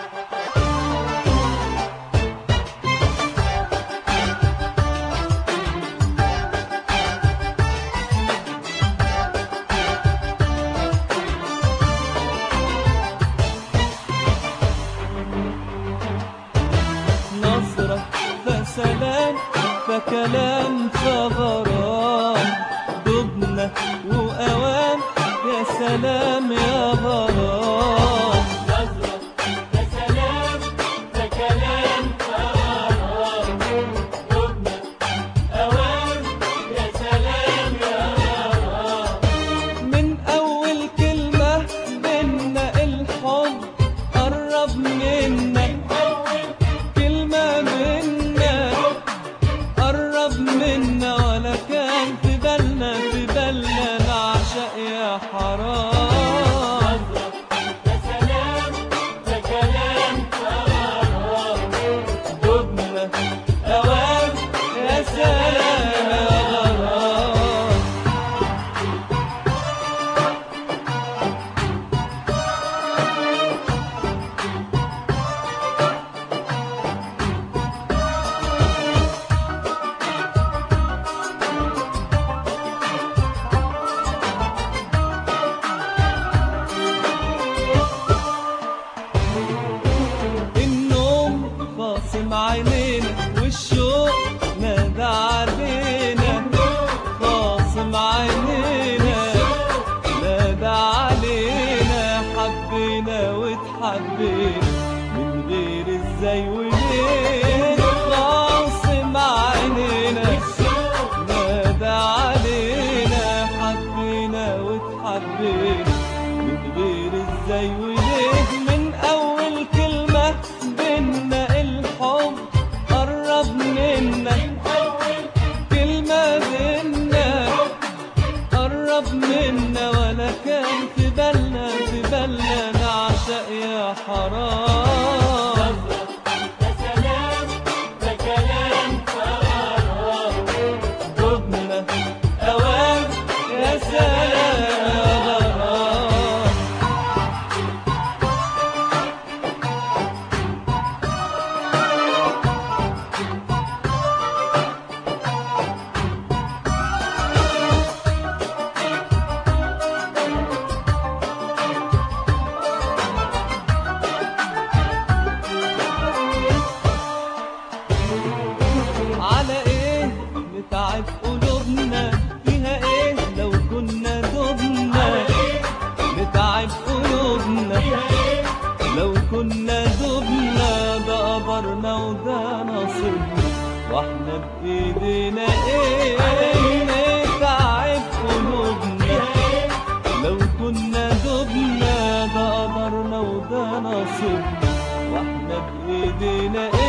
نظرة فسلام فكلام فغرام دبنا وأوام يا سلام يا غرام نظرة فسلام فكلام فغرام دبنا أوام يا سلام يا غرام من أول كلمة بينا الحب قرب منا أول كلمة منا قرب منا ولا كان في بالنا في بالنا نعشق يا حرام نظرة فسلام فكلام فغرام دبنا أوام يا سلام يا غرام النوم خاصم عينينا والشوق نادى علينا خاصم عينينا نادى علينا حبينا واتحبينا من غير ازاي وليه خاصم عينينا نادى علينا حبينا واتحبينا من غير ازاي وليه من اول كلمة بينا الحب قرب منا أول كلمة بينا قرب منا ولا كان في بالنا في بالنا نعشق يا حرام فسلام فكلام فغرام دبنا أوام يا سلام يا غرام على ايه نتعب قلوبنا فيها ايه لو كنا دبنا نتعب قلوبنا لو كنا دبنا ده قدرنا وده نصيبنا واحنا بايدينا ايه نتعب قلوبنا لو كنا دبنا ده قدرنا وده نصيبنا واحنا بايدينا ايه